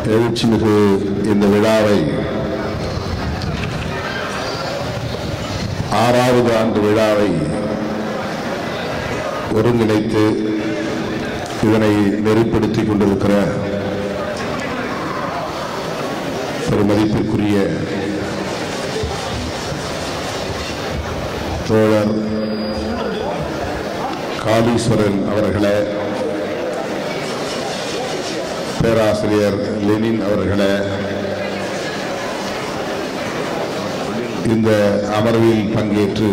எழுச்சிமிகு இந்த விழாவை ஆறாவது ஆண்டு விழாவை ஒருங்கிணைத்து இதனை நெறிப்படுத்திக் கொண்டிருக்கிற பெருமதிப்பிற்குரிய தோழர் காளீஸ்வரன் அவர்களே பேராசிரியர் லெனின் அவர்களே இந்த அமர்வில் பங்கேற்று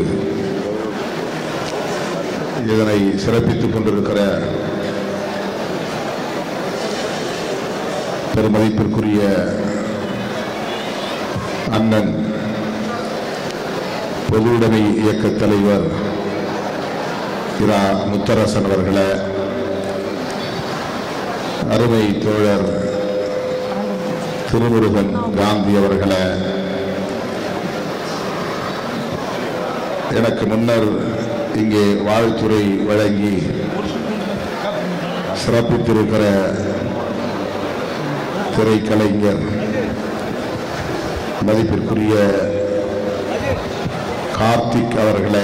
இதனை சிறப்பித்துக் கொண்டிருக்கிற பெருமதிப்பிற்குரிய அண்ணன் பொதுவுடைமை இயக்க தலைவர் இரா முத்தரசன் அவர்களே அருமை தோழர் திருமுருகன் காந்தி அவர்களே எனக்கு முன்னர் இங்கே வாழ்த்துறை வழங்கி சிறப்பித்திருக்கிற திரைக்கலைஞர் மதிப்பிற்குரிய கார்த்திக் அவர்களே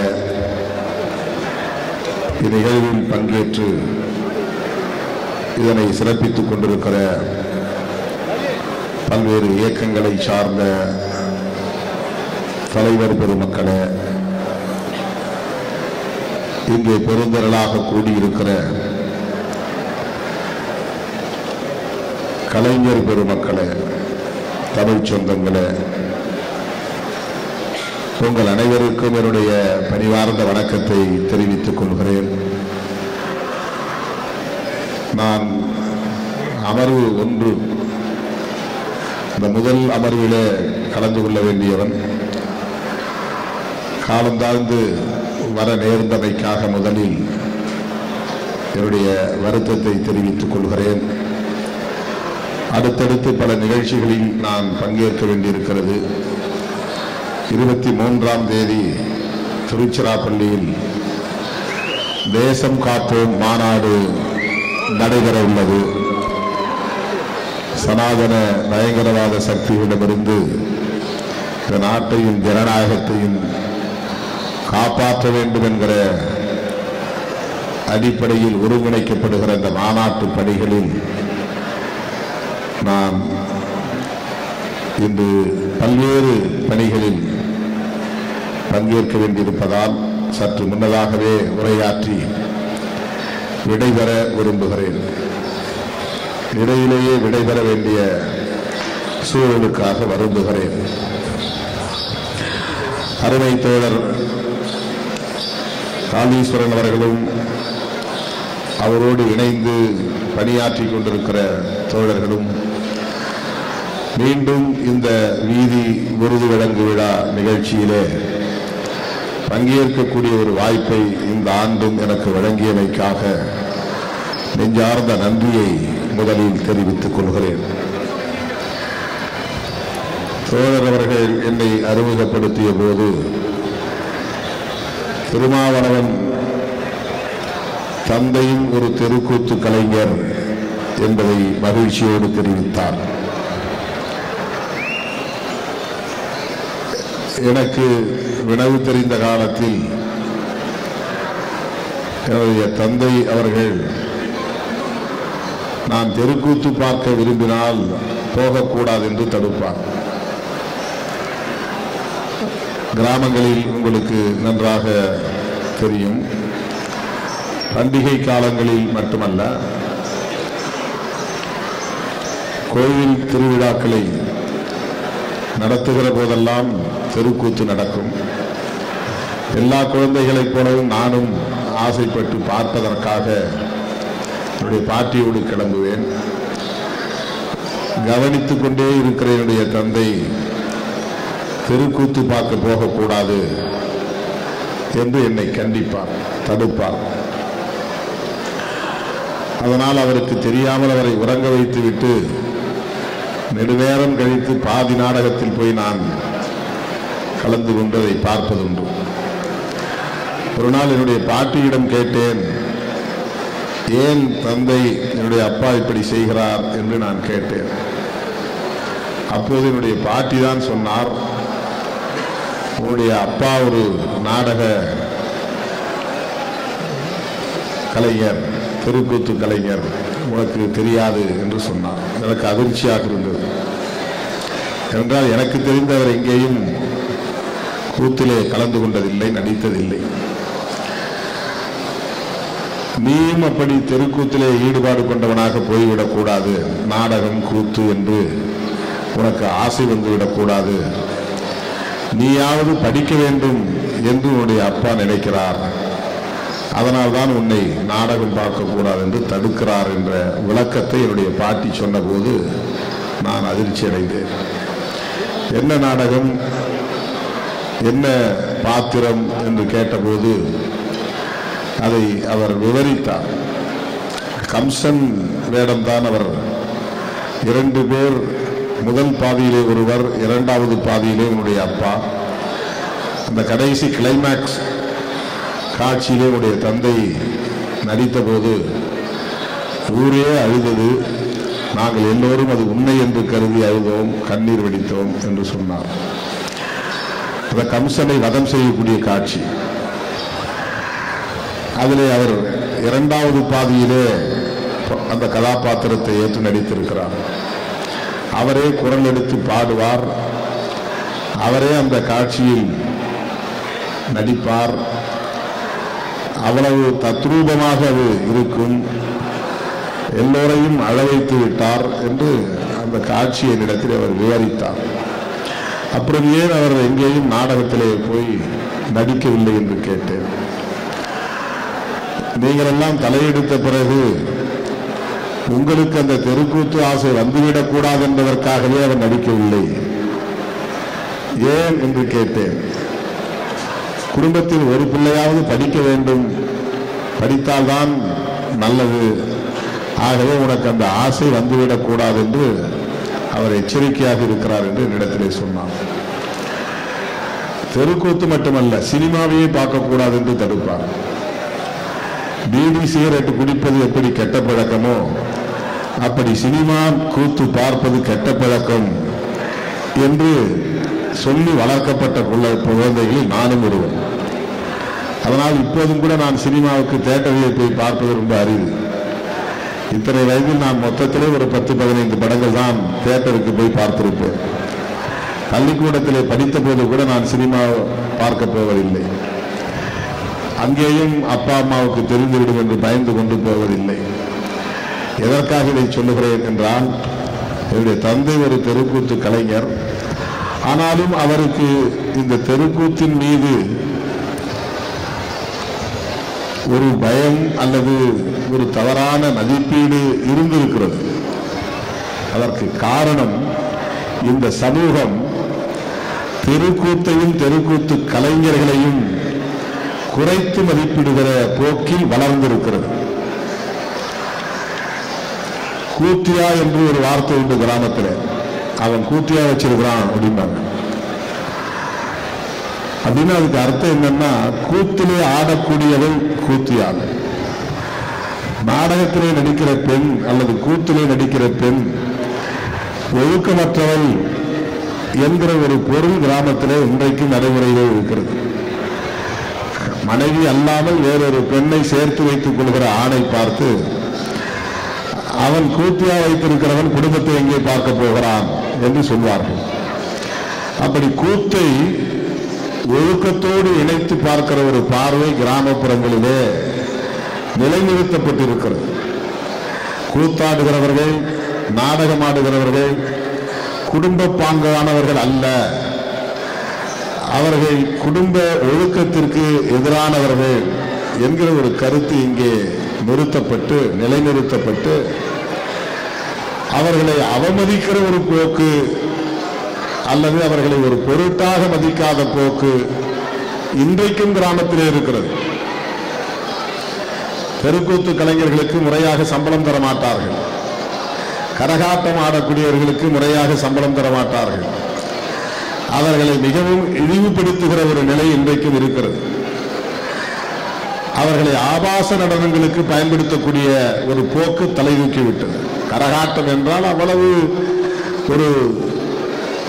இந்நிகழ்வில் பங்கேற்று இதனை சிறப்பித்துக் கொண்டிருக்கிற பல்வேறு இயக்கங்களை சார்ந்த தலைவர் பெருமக்களே இங்கே பெருந்திரளாக கூடியிருக்கிற கலைஞர் பெருமக்களே தமிழ் சொந்தங்களே உங்கள் அனைவருக்கும் என்னுடைய பணிவார்ந்த வணக்கத்தை தெரிவித்துக் கொள்கிறேன் நான் அமர்வு ஒன்று இந்த முதல் அமர்விலே கலந்து கொள்ள வேண்டியவன் காலந்தாழ்ந்து வர நேர்ந்தமைக்காக முதலில் என்னுடைய வருத்தத்தை தெரிவித்துக் கொள்கிறேன் அடுத்தடுத்து பல நிகழ்ச்சிகளில் நான் பங்கேற்க வேண்டியிருக்கிறது இருபத்தி மூன்றாம் தேதி திருச்சிராப்பள்ளியில் தேசம் காப்போம் மாநாடு நடைபெற உள்ளது சனாதன பயங்கரவாத சக்திகளிடமிருந்து இந்த நாட்டையும் ஜனநாயகத்தையும் காப்பாற்ற வேண்டும் என்கிற அடிப்படையில் ஒருங்கிணைக்கப்படுகிற இந்த மாநாட்டு பணிகளில் நான் இன்று பல்வேறு பணிகளில் பங்கேற்க வேண்டியிருப்பதால் சற்று முன்னதாகவே உரையாற்றி விடைபெற விரும்புகிறேன் இடையிலேயே விடைபெற வேண்டிய சூழலுக்காக வருந்துகிறேன் அருமை தோழர் காளீஸ்வரன் அவர்களும் அவரோடு இணைந்து பணியாற்றிக் கொண்டிருக்கிற தோழர்களும் மீண்டும் இந்த வீதி விருது வழங்கு விழா நிகழ்ச்சியிலே பங்கேற்கக்கூடிய ஒரு வாய்ப்பை இந்த ஆண்டும் எனக்கு வழங்கியமைக்காக நெஞ்சார்ந்த நன்றியை முதலில் தெரிவித்துக் கொள்கிறேன் தோழர் அவர்கள் என்னை அறிமுகப்படுத்திய போது திருமாவளவன் தந்தையும் ஒரு தெருக்கூத்து கலைஞர் என்பதை மகிழ்ச்சியோடு தெரிவித்தார் எனக்கு வினவு தெரிந்த காலத்தில் என்னுடைய தந்தை அவர்கள் நான் தெருக்கூத்து பார்க்க விரும்பினால் போகக்கூடாது என்று தடுப்பார் கிராமங்களில் உங்களுக்கு நன்றாக தெரியும் பண்டிகை காலங்களில் மட்டுமல்ல கோயில் திருவிழாக்களை நடத்துகிற போதெல்லாம் தெருக்கூத்து நடக்கும் எல்லா குழந்தைகளைப் போலவும் நானும் ஆசைப்பட்டு பார்ப்பதற்காக என்னுடைய பாட்டியோடு கிளம்புவேன் கவனித்துக் கொண்டே இருக்கிற என்னுடைய தந்தை தெருக்கூத்து பார்க்க போகக்கூடாது என்று என்னை கண்டிப்பார் தடுப்பார் அதனால் அவருக்கு தெரியாமல் அவரை உறங்க வைத்துவிட்டு நெடுநேரம் கழித்து பாதி நாடகத்தில் போய் நான் கலந்து கொண்டு அதை பார்ப்பதுண்டு ஒரு நாள் என்னுடைய பாட்டியிடம் கேட்டேன் ஏன் தந்தை என்னுடைய அப்பா இப்படி செய்கிறார் என்று நான் கேட்டேன் அப்போது என்னுடைய பாட்டி தான் சொன்னார் உன்னுடைய அப்பா ஒரு நாடக கலைஞர் தெருக்கூத்து கலைஞர் உனக்கு தெரியாது என்று சொன்னார் எனக்கு அதிர்ச்சியாக இருந்தது என்றால் எனக்கு தெரிந்தவர் எங்கேயும் கூத்திலே கலந்து கொண்டதில்லை நடித்ததில்லை நீயும் அப்படி தெருக்கூத்திலே ஈடுபாடு கொண்டவனாக போய்விடக் கூடாது நாடகம் கூத்து என்று உனக்கு ஆசை வந்துவிடக்கூடாது நீயாவது படிக்க வேண்டும் என்று உன்னுடைய அப்பா நினைக்கிறார் அதனால்தான் உன்னை நாடகம் பார்க்கக்கூடாது என்று தடுக்கிறார் என்ற விளக்கத்தை என்னுடைய பாட்டி சொன்னபோது நான் அதிர்ச்சி அடைந்தேன் என்ன நாடகம் என்ன பாத்திரம் என்று கேட்டபோது அதை அவர் விவரித்தார் கம்சன் வேடம்தான் அவர் இரண்டு பேர் முதல் பாதியிலே ஒருவர் இரண்டாவது பாதியிலே என்னுடைய அப்பா அந்த கடைசி கிளைமேக்ஸ் காட்சியிலே உடைய தந்தை நடித்தபோது ஊரே அழுதது நாங்கள் எல்லோரும் அது உண்மை என்று கருதி அழுதோம் கண்ணீர் வெடித்தோம் என்று சொன்னார் அந்த கம்சனை வதம் செய்யக்கூடிய காட்சி அதிலே அவர் இரண்டாவது பாதியிலே அந்த கதாபாத்திரத்தை ஏற்று நடித்திருக்கிறார் அவரே குரல் எடுத்து பாடுவார் அவரே அந்த காட்சியில் நடிப்பார் அவ்வளவு தத்ரூபமாக அது இருக்கும் எல்லோரையும் அழ வைத்து விட்டார் என்று அந்த காட்சியை என்னிடத்தில் அவர் விவரித்தார் அப்புறம் ஏன் அவர் எங்கேயும் நாடகத்திலே போய் நடிக்கவில்லை என்று கேட்டேன் நீங்கள் எல்லாம் தலையெடுத்த பிறகு உங்களுக்கு அந்த தெருக்கூத்து ஆசை வந்துவிடக் கூடாது என்பதற்காகவே அவர் நடிக்கவில்லை ஏன் என்று கேட்டேன் குடும்பத்தில் ஒரு பிள்ளையாவது படிக்க வேண்டும் படித்தால்தான் நல்லது ஆகவே உனக்கு அந்த ஆசை வந்துவிடக் கூடாது என்று அவர் எச்சரிக்கையாக இருக்கிறார் என்று என்னிடத்திலே சொன்னார் தெருக்கூத்து மட்டுமல்ல சினிமாவையே பார்க்கக்கூடாது என்று தடுப்பார் பீடி சிகரெட் குடிப்பது எப்படி கெட்ட பழக்கமோ அப்படி சினிமா கூத்து பார்ப்பது கெட்ட பழக்கம் என்று சொல்லி வளர்க்கப்பட்ட குள்ள- குழந்தைகளில் நானும் ஒருவன் அதனால் இப்போதும் கூட நான் சினிமாவுக்கு தேட்டரிலே போய் பார்ப்பது ரொம்ப அரிது இத்தனை வயதில் நான் மொத்தத்திலே ஒரு பத்து பதினைந்து படங்கள் தான் தேட்டருக்கு போய் பார்த்திருப்பேன் பள்ளிக்கூடத்திலே படித்த போது கூட நான் சினிமா பார்க்க போவதில்லை அங்கேயும் அப்பா அம்மாவுக்கு தெரிந்துவிடும் என்று பயந்து கொண்டு போவதில்லை எதற்காக இதை சொல்லுகிறேன் என்றால் என்னுடைய தந்தை ஒரு தெருக்கூத்து கலைஞர் ஆனாலும் அவருக்கு இந்த தெருக்கூத்தின் மீது ஒரு பயம் அல்லது ஒரு தவறான மதிப்பீடு இருந்திருக்கிறது அதற்கு காரணம் இந்த சமூகம் தெருக்கூத்தையும் தெருக்கூத்து கலைஞர்களையும் குறைத்து மதிப்பிடுகிற போக்கில் வளர்ந்திருக்கிறது கூத்தியா என்று ஒரு வார்த்தை உண்டு கிராமத்தில் அவன் கூத்தியா வச்சிருக்கிறான் அப்படிம்பாங்க அப்படின்னா அதுக்கு அர்த்தம் என்னன்னா கூத்திலே ஆடக்கூடியவள் கூத்தியாள் நாடகத்திலே நடிக்கிற பெண் அல்லது கூத்திலே நடிக்கிற பெண் ஒழுக்கமற்றவள் என்கிற ஒரு பொருள் கிராமத்திலே இன்றைக்கு நடைமுறையில் இருக்கிறது மனைவி அல்லாமல் வேறொரு பெண்ணை சேர்த்து வைத்துக் கொள்கிற ஆணை பார்த்து அவன் கூத்தியா வைத்திருக்கிறவன் குடும்பத்தை எங்கே பார்க்க போகிறான் என்று சொல்வார்கள் அப்படி கூத்தை ஒழுக்கத்தோடு இணைத்து பார்க்கிற ஒரு பார்வை கிராமப்புறங்களிலே நிலைநிறுத்தப்பட்டிருக்கிறது கூத்தாடுகிறவர்கள் நாடகமாடுகிறவர்கள் குடும்ப பாங்கானவர்கள் அல்ல அவர்கள் குடும்ப ஒழுக்கத்திற்கு எதிரானவர்கள் என்கிற ஒரு கருத்து இங்கே நிறுத்தப்பட்டு நிலைநிறுத்தப்பட்டு அவர்களை அவமதிக்கிற ஒரு போக்கு அல்லது அவர்களை ஒரு பொருட்டாக மதிக்காத போக்கு இன்றைக்கும் கிராமத்திலே இருக்கிறது தெருக்கூத்து கலைஞர்களுக்கு முறையாக சம்பளம் தர மாட்டார்கள் கரகாட்டம் ஆடக்கூடியவர்களுக்கு முறையாக சம்பளம் தர மாட்டார்கள் அவர்களை மிகவும் இழிவுபடுத்துகிற ஒரு நிலை இன்றைக்கும் இருக்கிறது அவர்களை ஆபாச நடனங்களுக்கு பயன்படுத்தக்கூடிய ஒரு போக்கு தலை தூக்கிவிட்டது கரகாட்டம் என்றால் அவ்வளவு ஒரு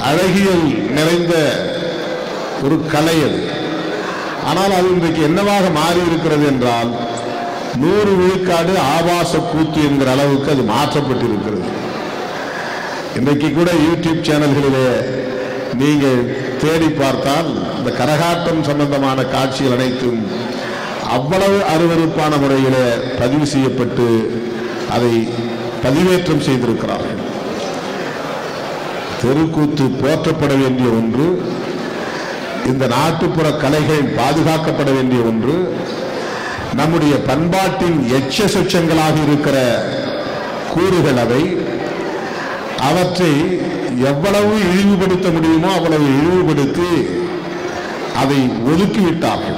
அழகியல் நிறைந்த ஒரு கலை அது ஆனால் அது இன்றைக்கு என்னவாக மாறி இருக்கிறது என்றால் நூறு விழுக்காடு ஆபாச கூத்து என்கிற அளவுக்கு அது மாற்றப்பட்டிருக்கிறது இன்றைக்கு கூட யூடியூப் சேனல்களிலே நீங்கள் தேடி பார்த்தால் இந்த கரகாட்டம் சம்பந்தமான காட்சிகள் அனைத்தும் அவ்வளவு அருவருப்பான முறையிலே பதிவு செய்யப்பட்டு அதை பதிவேற்றம் செய்திருக்கிறார்கள் தெருக்கூத்து போற்றப்பட வேண்டிய ஒன்று இந்த நாட்டுப்புற கலைகள் பாதுகாக்கப்பட வேண்டிய ஒன்று நம்முடைய பண்பாட்டின் எச்ச சொச்சங்களாக இருக்கிற கூறுகள் அவை அவற்றை எவ்வளவு இழிவுபடுத்த முடியுமோ அவ்வளவு இழிவுபடுத்தி அதை ஒதுக்கிவிட்டார்கள்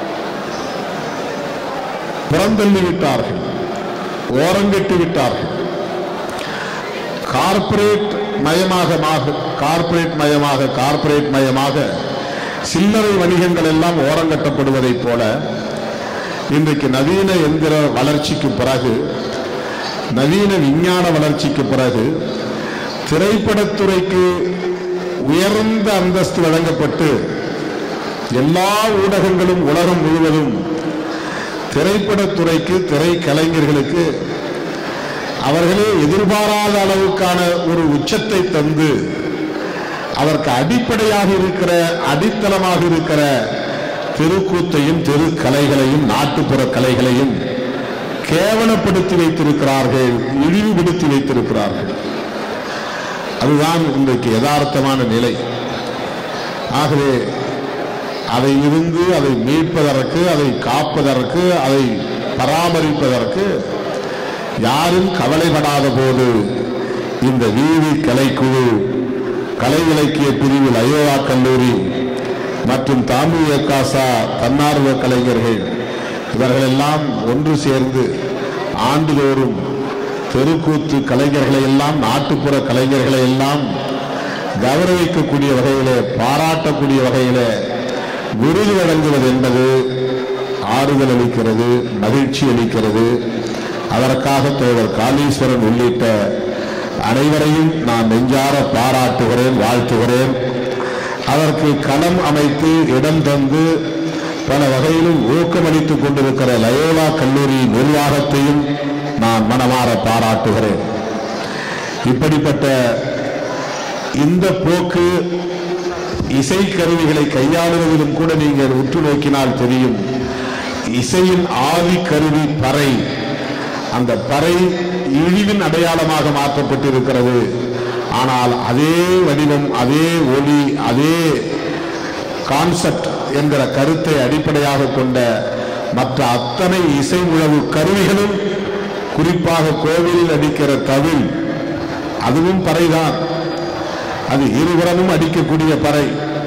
புறந்தள்ளி விட்டார்கள் ஓரங்கட்டி விட்டார்கள் கார்ப்பரேட் மயமாக கார்ப்பரேட் மயமாக கார்ப்பரேட் மயமாக சில்லறை வணிகங்கள் எல்லாம் ஓரங்கட்டப்படுவதைப் போல இன்றைக்கு நவீன எந்திர வளர்ச்சிக்கு பிறகு நவீன விஞ்ஞான வளர்ச்சிக்கு பிறகு திரைப்படத்துறைக்கு உயர்ந்த அந்தஸ்து வழங்கப்பட்டு எல்லா ஊடகங்களும் உலகம் முழுவதும் திரைப்படத்துறைக்கு திரைக்கலைஞர்களுக்கு அவர்களே எதிர்பாராத அளவுக்கான ஒரு உச்சத்தை தந்து அதற்கு அடிப்படையாக இருக்கிற அடித்தளமாக இருக்கிற தெருக்கூத்தையும் தெருக்கலைகளையும் நாட்டுப்புற கலைகளையும் கேவலப்படுத்தி வைத்திருக்கிறார்கள் இழிவுபடுத்தி வைத்திருக்கிறார்கள் அதுதான் இன்றைக்கு யதார்த்தமான நிலை ஆகவே அதை இருந்து அதை மீட்பதற்கு அதை காப்பதற்கு அதை பராமரிப்பதற்கு யாரும் கவலைப்படாத போது இந்த வீதி கலைக்குழு கலை இலக்கிய பிரிவில் அயோவா கல்லூரி மற்றும் தாமிய காசா தன்னார்வ கலைஞர்கள் இவர்களெல்லாம் ஒன்று சேர்ந்து ஆண்டுதோறும் தெருக்கூத்து கலைஞர்களை எல்லாம் நாட்டுப்புற கலைஞர்களை எல்லாம் கௌரவிக்கக்கூடிய வகையிலே பாராட்டக்கூடிய வகையிலே விருது வழங்குவது என்பது ஆறுதல் அளிக்கிறது மகிழ்ச்சி அளிக்கிறது அதற்காக தோழர் காளீஸ்வரன் உள்ளிட்ட அனைவரையும் நான் நெஞ்சார பாராட்டுகிறேன் வாழ்த்துகிறேன் அதற்கு களம் அமைத்து இடம் தந்து பல வகையிலும் ஊக்கமளித்துக் கொண்டிருக்கிற லயோலா கல்லூரி நிர்வாகத்தையும் நான் மனமாற பாராட்டுகிறேன் இப்படிப்பட்ட இந்த போக்கு இசைக்கருவிகளை கையாளுவதிலும் கூட நீங்கள் உற்று நோக்கினால் தெரியும் இசையின் ஆதி கருவி பறை அந்த பறை இழிவின் அடையாளமாக மாற்றப்பட்டிருக்கிறது ஆனால் அதே வடிவம் அதே ஒளி அதே கான்செப்ட் என்கிற கருத்தை அடிப்படையாக கொண்ட மற்ற அத்தனை இசை உழவு கருவிகளும் குறிப்பாக கோவிலில் அடிக்கிற தவில் அதுவும் பறைதான் அது இருபுறமும் அடிக்கக்கூடிய பறை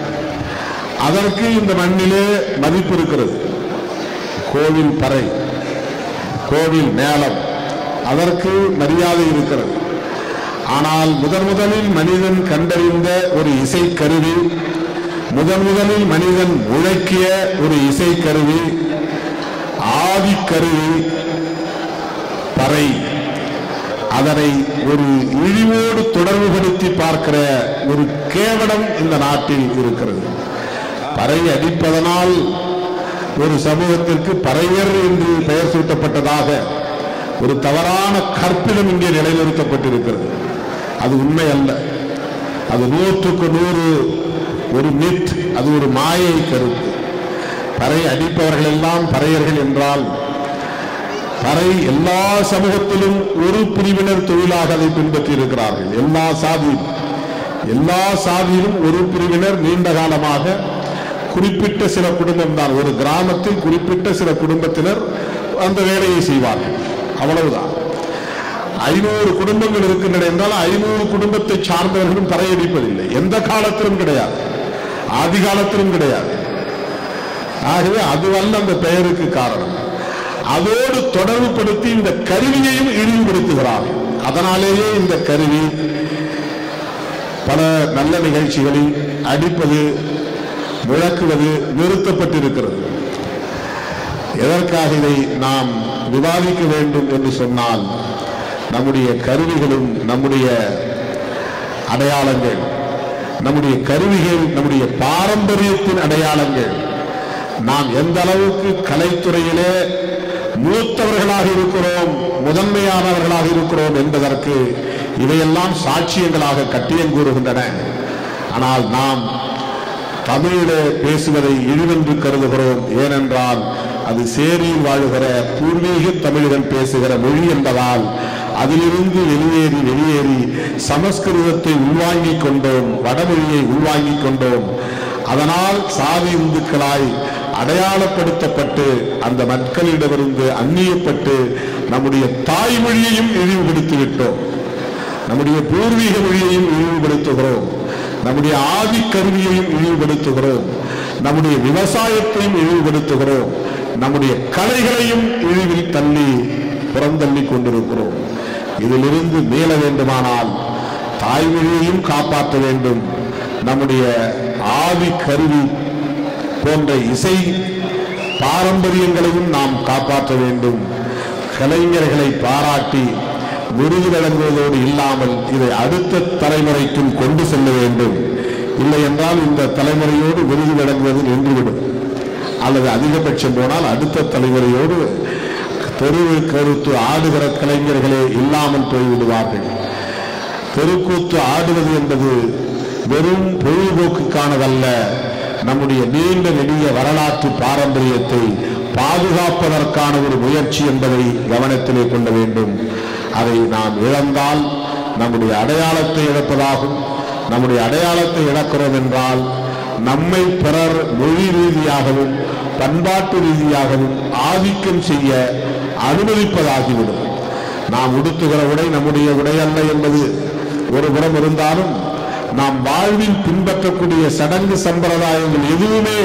அதற்கு இந்த மண்ணிலே மதிப்பு இருக்கிறது கோவில் பறை கோவில் மேளம் அதற்கு மரியாதை இருக்கிறது ஆனால் முதன் முதலில் மனிதன் கண்டறிந்த ஒரு இசைக்கருவி முதன் முதலில் மனிதன் உழைக்கிய ஒரு இசைக்கருவி ஆதிக்கருவி பறை அதனை ஒரு இழிவோடு தொடர்புபடுத்தி பார்க்கிற ஒரு கேவலம் இந்த நாட்டில் இருக்கிறது பறை அடிப்பதனால் ஒரு சமூகத்திற்கு பறையர் என்று பெயர் சூட்டப்பட்டதாக ஒரு தவறான கற்பிலும் இங்கே நிலைநிறுத்தப்பட்டிருக்கிறது அது உண்மை அல்ல அது நூற்றுக்கு நூறு ஒரு மித் அது ஒரு மாயை கருத்து பறை அடிப்பவர்கள் எல்லாம் பறையர்கள் என்றால் பறை எல்லா சமூகத்திலும் ஒரு பிரிவினர் தொழிலாக அதை பின்பற்றி இருக்கிறார்கள் எல்லா சாதியும் எல்லா சாதியிலும் ஒரு பிரிவினர் நீண்ட காலமாக குறிப்பிட்ட சில குடும்பம் தான் ஒரு கிராமத்தில் குறிப்பிட்ட சில குடும்பத்தினர் அந்த வேலையை செய்வார்கள் அவ்வளவுதான் ஐநூறு குடும்பங்கள் இருக்கின்றன என்றால் ஐநூறு குடும்பத்தை சார்ந்தவர்களும் பறையடிப்பதில்லை எந்த காலத்திலும் கிடையாது ஆதி காலத்திலும் கிடையாது ஆகவே அதுவல்ல அந்த பெயருக்கு காரணம் அதோடு தொடர்புபடுத்தி இந்த கருவியையும் இழிவுபடுத்துகிறார்கள் அதனாலேயே இந்த கருவி பல நல்ல நிகழ்ச்சிகளில் அடிப்பது முழக்குவது நிறுத்தப்பட்டிருக்கிறது எதற்காக இதை நாம் விவாதிக்க வேண்டும் என்று சொன்னால் நம்முடைய கருவிகளும் நம்முடைய அடையாளங்கள் நம்முடைய கருவிகள் நம்முடைய பாரம்பரியத்தின் அடையாளங்கள் நாம் எந்த அளவுக்கு கலைத்துறையிலே மூத்தவர்களாக இருக்கிறோம் முதன்மையானவர்களாக இருக்கிறோம் என்பதற்கு இவையெல்லாம் சாட்சியங்களாக கட்டியம் கூறுகின்றன ஆனால் நாம் தமிழிலே பேசுவதை இழிவென்று கருதுகிறோம் ஏனென்றால் அது சேரியில் வாழுகிற பூர்வீக தமிழர்கள் பேசுகிற மொழி என்பதால் அதிலிருந்து வெளியேறி வெளியேறி சமஸ்கிருதத்தை உள்வாங்கிக் கொண்டோம் வடமொழியை உள்வாங்கிக் கொண்டோம் அதனால் சாதி இந்துக்களாய் அடையாளப்படுத்தப்பட்டு அந்த மக்களிடமிருந்து அந்நியப்பட்டு நம்முடைய தாய்மொழியையும் இழிவுபடுத்தி விட்டோம் நம்முடைய பூர்வீக மொழியையும் இழிவுபடுத்துகிறோம் நம்முடைய ஆதி கருவியையும் இழிவுபடுத்துகிறோம் நம்முடைய விவசாயத்தையும் இழிவுபடுத்துகிறோம் நம்முடைய கலைகளையும் இழிவில் தள்ளி புறந்தள்ளி கொண்டிருக்கிறோம் இதிலிருந்து மீள வேண்டுமானால் தாய்மொழியையும் காப்பாற்ற வேண்டும் நம்முடைய ஆதி கருவி போன்ற இசை பாரம்பரியங்களையும் நாம் காப்பாற்ற வேண்டும் கலைஞர்களை பாராட்டி விருது வழங்குவதோடு இல்லாமல் இதை அடுத்த தலைமுறைக்கும் கொண்டு செல்ல வேண்டும் இல்லை என்றால் இந்த தலைமுறையோடு விருது வழங்குவது நின்றுவிடும் அல்லது அதிகபட்சம் போனால் அடுத்த தலைமுறையோடு தெருவு கருத்து ஆடுகிற கலைஞர்களே இல்லாமல் போய்விடுவார்கள் தெருக்கூத்து ஆடுவது என்பது வெறும் பொழுதுபோக்குக்கானதல்ல நம்முடைய நீண்ட நெடிய வரலாற்று பாரம்பரியத்தை பாதுகாப்பதற்கான ஒரு முயற்சி என்பதை கவனத்திலே கொள்ள வேண்டும் அதை நாம் இழந்தால் நம்முடைய அடையாளத்தை இழப்பதாகும் நம்முடைய அடையாளத்தை இழக்கிறோம் என்றால் நம்மை பிறர் மொழி ரீதியாகவும் பண்பாட்டு ரீதியாகவும் ஆதிக்கம் செய்ய அனுமதிப்பதாகிவிடும் நாம் உடுத்துகிற உடை நம்முடைய உடை அல்ல என்பது ஒரு புறம் இருந்தாலும் நாம் வாழ்வில் பின்பற்றக்கூடிய சடங்கு சம்பிரதாயங்கள் எதுவுமே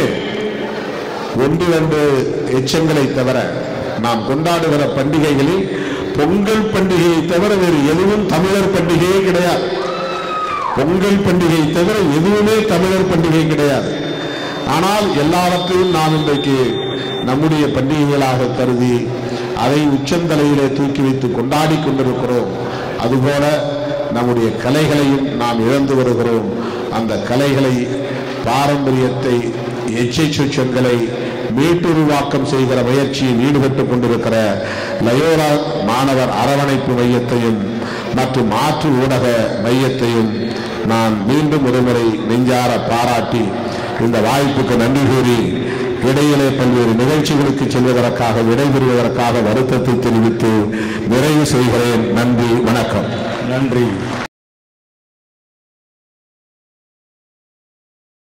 ஒன்று ரெண்டு எச்சங்களை தவிர நாம் கொண்டாடுகிற பண்டிகைகளில் பொங்கல் பண்டிகையை தவிர வேறு எதுவும் தமிழர் பண்டிகையே கிடையாது பொங்கல் பண்டிகை தவிர எதுவுமே தமிழர் பண்டிகை கிடையாது ஆனால் எல்லாவற்றையும் நாம் இன்றைக்கு நம்முடைய பண்டிகைகளாக கருதி அதை உச்சந்தலையிலே தூக்கி வைத்து கொண்டாடி கொண்டிருக்கிறோம் அதுபோல நம்முடைய கலைகளையும் நாம் இழந்து வருகிறோம் அந்த கலைகளை பாரம்பரியத்தை எச்சை சொச்சங்களை மீட்டுருவாக்கம் செய்கிற முயற்சியில் ஈடுபட்டுக் கொண்டிருக்கிற லயோரா மாணவர் அரவணைப்பு மையத்தையும் மற்றும் மாற்று ஊடக மையத்தையும் நான் மீண்டும் ஒருமுறை நெஞ்சார பாராட்டி இந்த வாய்ப்புக்கு நன்றி கூறி இடையிலே பல்வேறு நிகழ்ச்சிகளுக்கு செல்வதற்காக விடைபெறுவதற்காக வருத்தத்தை தெரிவித்து நிறைவு செய்கிறேன் நன்றி வணக்கம் நன்றி